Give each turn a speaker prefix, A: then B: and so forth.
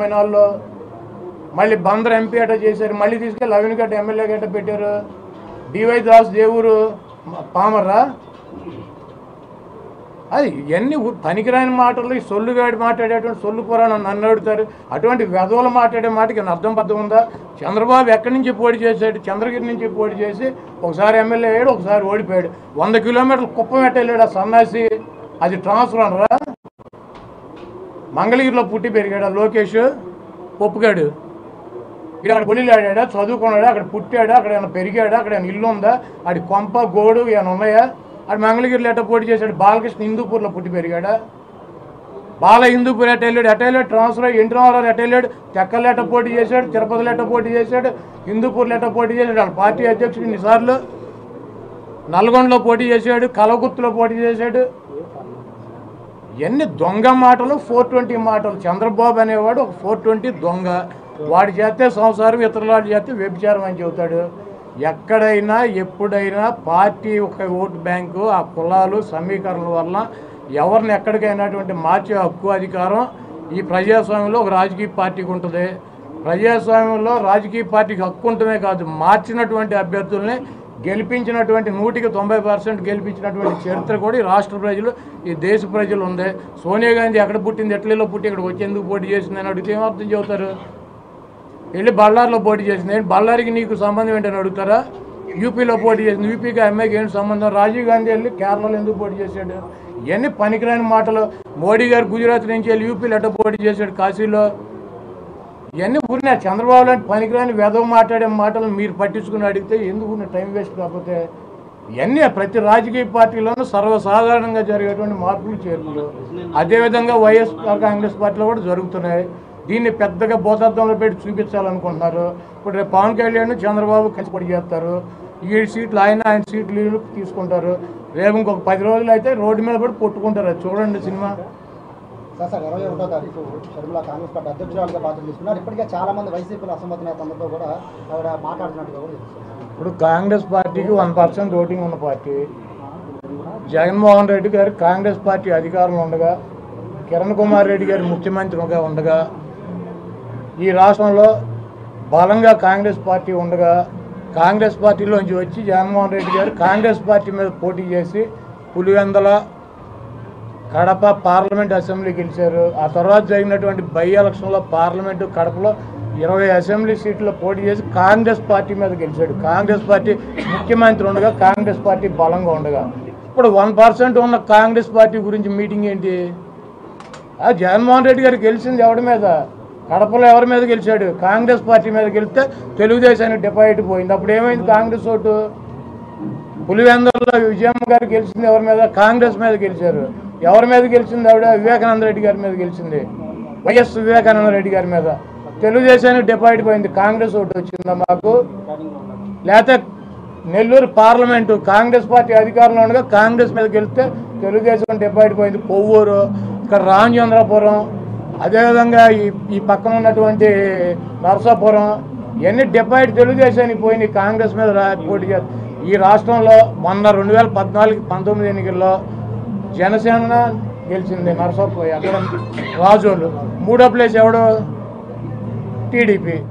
A: నాలుగులో మళ్ళీ బందర్ ఎంపీ అట చేశారు మళ్ళీ తీసుకెళ్ళి అవిని గట్ట ఎమ్మెల్యే గట్ట పెట్టారు డివై దాస్ దేవురు పామర్రా అది ఇవన్నీ ఉ- పనికిరాని మాటలు ఈ సొల్లుగాడి మాట్లాడేటువంటి సొల్లు పురాణం నన్ను అడుగుతారు అటువంటి వెధవలు మాట్లాడే మాటకి ఏమైనా అర్థం పద్ధం ఉందా చంద్రబాబు ఎక్కడి నుంచి పోటీ చేశాడు చంద్రగిరి నుంచి పోటీ చేసి ఒకసారి ఎమ్మెల్యే అయ్యాడు ఒకసారి ఓడిపోయాడు వంద కిలోమీటర్లు కుప్పం వెళ్ళాడు ఆ సన్నాసి అది ట్రాన్స్ఫర్ అనరా మంగళగిరిలో పుట్టి పెరిగాడు ఆ లోకేష్ పొప్పుగాడు ఇక్కడ అక్కడ బొల్లిలు ఆడాడా చదువుకున్నాడా అక్కడ పుట్టాడా అక్కడ ఏమైనా పెరిగాడా అక్కడ ఏమైనా ఇల్లు ఉందా ఆడి కొంప గోడు ఏమైనా ఉన్నాయా ఆడు మంగళగిరిలో ఎట్ట పోటీ చేశాడు బాలకృష్ణ హిందూపూర్లో పుట్టి పెరిగాడా బాల హిందూపూర్ ఎట్ట వెళ్ళాడు ఎట్ట వెళ్ళాడు ట్రాన్స్ఫర్ అయ్యి ఎన్టీ రామారావు ఎట్ట వెళ్ళాడు తెక్కలు ఎట్ట పోటీ చేశాడు తిరుపతిలో ఎట్ట పోటీ చేశాడు హిందూపూర్లో ఎట్ట పోటీ చేశాడు వాళ్ళ పార్టీ అధ్యక్షుడు ఇన్నిసార్లు నల్గొండలో పోటీ చేశాడు కలగుత్తులో పోటీ చేశాడు ఇవన్నీ దొంగ మాటలు ఫోర్ ట్వంటీ మాటలు చంద్రబాబు అనేవాడు ఒక ఫోర్ ట్వంటీ దొంగ వాడు చేస్తే సంసారం ఇతరుల వాడు చేస్తే వ్యభిచారం అని చెబుతాడు ఎక్కడైనా ఎప్పుడైనా పార్టీ ఒక ఓటు బ్యాంకు ఆ కులాలు సమీకరణల వల్ల ఎవరిని ఎక్కడికైనాటువంటి మార్చే హక్కు అధికారం ఈ ప్రజాస్వామ్యంలో ఒక రాజకీయ పార్టీకి ఉంటుంది ప్రజాస్వామ్యంలో రాజకీయ పార్టీకి హక్కు ఉండటమే కాదు మార్చినటువంటి అభ్యర్థుల్ని గెలిపించినటువంటి నూటికి తొంభై పర్సెంట్ గెలిపించినటువంటి చరిత్ర కూడా ఈ రాష్ట్ర ప్రజలు ఈ దేశ ప్రజలు ఉంది సోనియా గాంధీ ఎక్కడ పుట్టింది ఎట్లలో పుట్టి ఇక్కడికి వచ్చి ఎందుకు పోటీ చేసిందని అడిగితే ఏమర్థం చెబుతారు వెళ్ళి బళ్ళారిలో పోటీ చేసింది ఏంటి బళ్ళారికి నీకు సంబంధం ఏంటని అడుగుతారా యూపీలో పోటీ చేసింది యూపీకి అమ్మాయికి ఏంటి సంబంధం రాజీవ్ గాంధీ వెళ్ళి కేరళలో ఎందుకు పోటీ చేశాడు ఇవన్నీ పనికిరాని మాటలు మోడీ గారు గుజరాత్ నుంచి వెళ్ళి యూపీలో ఎట్ట పోటీ చేశాడు కాశీలో ఇవన్నీ ఊరినా చంద్రబాబు లాంటి పనికిరాని వెధవ మాట్లాడే మాటలు మీరు పట్టించుకుని అడిగితే ఎందుకు ఊరినే టైం వేస్ట్ కాకపోతే ఇవన్నీ ప్రతి రాజకీయ పార్టీలోనూ సర్వసాధారణంగా జరిగేటువంటి మార్పులు చేర్పులు అదేవిధంగా వైఎస్ఆర్ కాంగ్రెస్ పార్టీలో కూడా జరుగుతున్నాయి దీన్ని పెద్దగా భూతత్వంలో పెట్టి చూపించాలనుకుంటున్నారు ఇప్పుడు రేపు పవన్ కళ్యాణ్ చంద్రబాబు కలిసి పొడి చేస్తారు ఈ సీట్లు ఆయన ఆయన సీట్లు వీళ్ళు తీసుకుంటారు రేపు ఇంకొక పది రోజులు అయితే రోడ్డు మీద పడి కొట్టుకుంటారు అది చూడండి సినిమా
B: సార్ సార్ ఇరవై ఒకటో తారీఖు షర్మిల కాంగ్రెస్ పార్టీ అధ్యక్షురాలుగా బాధ్యత తీసుకున్నారు ఇప్పటికే చాలా మంది వైసీపీల అసమ్మతి నేతలతో కూడా ఆవిడ మాట్లాడుతున్నట్టుగా కూడా తెలుస్తుంది
A: ఇప్పుడు కాంగ్రెస్ పార్టీకి వన్ పర్సెంట్ ఓటింగ్ ఉన్న పార్టీ జగన్మోహన్ రెడ్డి గారు కాంగ్రెస్ పార్టీ అధికారంలో ఉండగా కిరణ్ కుమార్ రెడ్డి గారు ముఖ్యమంత్రిగా ఉండగా ఈ రాష్ట్రంలో బలంగా కాంగ్రెస్ పార్టీ ఉండగా కాంగ్రెస్ పార్టీలోంచి వచ్చి జగన్మోహన్ రెడ్డి గారు కాంగ్రెస్ పార్టీ మీద పోటీ చేసి పులివెందల కడప పార్లమెంట్ అసెంబ్లీ గెలిచారు ఆ తర్వాత జరిగినటువంటి బై ఎలక్షన్లో పార్లమెంటు కడపలో ఇరవై అసెంబ్లీ సీట్లో పోటీ చేసి కాంగ్రెస్ పార్టీ మీద గెలిచాడు కాంగ్రెస్ పార్టీ ముఖ్యమంత్రి ఉండగా కాంగ్రెస్ పార్టీ బలంగా ఉండగా ఇప్పుడు వన్ పర్సెంట్ ఉన్న కాంగ్రెస్ పార్టీ గురించి మీటింగ్ ఏంటి ఆ జగన్మోహన్ రెడ్డి గారు గెలిచింది ఎవరి మీద కడపలో ఎవరి మీద గెలిచాడు కాంగ్రెస్ పార్టీ మీద గెలిస్తే తెలుగుదేశానికి డిపాజిట్ పోయింది అప్పుడు ఏమైంది కాంగ్రెస్ ఓటు పులివెందులలో విజయమ్మ గారు గెలిచింది ఎవరి మీద కాంగ్రెస్ మీద గెలిచారు ఎవరి మీద గెలిచింది ఆవిడ వివేకానంద రెడ్డి గారి మీద గెలిచింది వైఎస్ వివేకానంద రెడ్డి గారి మీద తెలుగుదేశానికి డిపాజిట్ పోయింది కాంగ్రెస్ ఓటు వచ్చిందా మాకు లేకపోతే నెల్లూరు పార్లమెంటు కాంగ్రెస్ పార్టీ అధికారంలో ఉండగా కాంగ్రెస్ మీద గెలిస్తే తెలుగుదేశం డిపాజిట్ పోయింది కొవ్వూరు ఇక్కడ రామచంద్రపురం అదేవిధంగా ఈ ఈ పక్కన ఉన్నటువంటి నరసాపురం ఇవన్నీ డిపాజిట్ తెలుగుదేశానికి పోయినాయి కాంగ్రెస్ మీద రా- పోటీ చేస్తారు ఈ రాష్ట్రంలో మొన్న రెండు వేల పద్నాలుగు పంతొమ్మిది ఎన్నికల్లో జనసేన గెలిచింది నరసాపురం అక్కడ రాజోలు మూడో ప్లేస్ ఎవడు టీడీపీ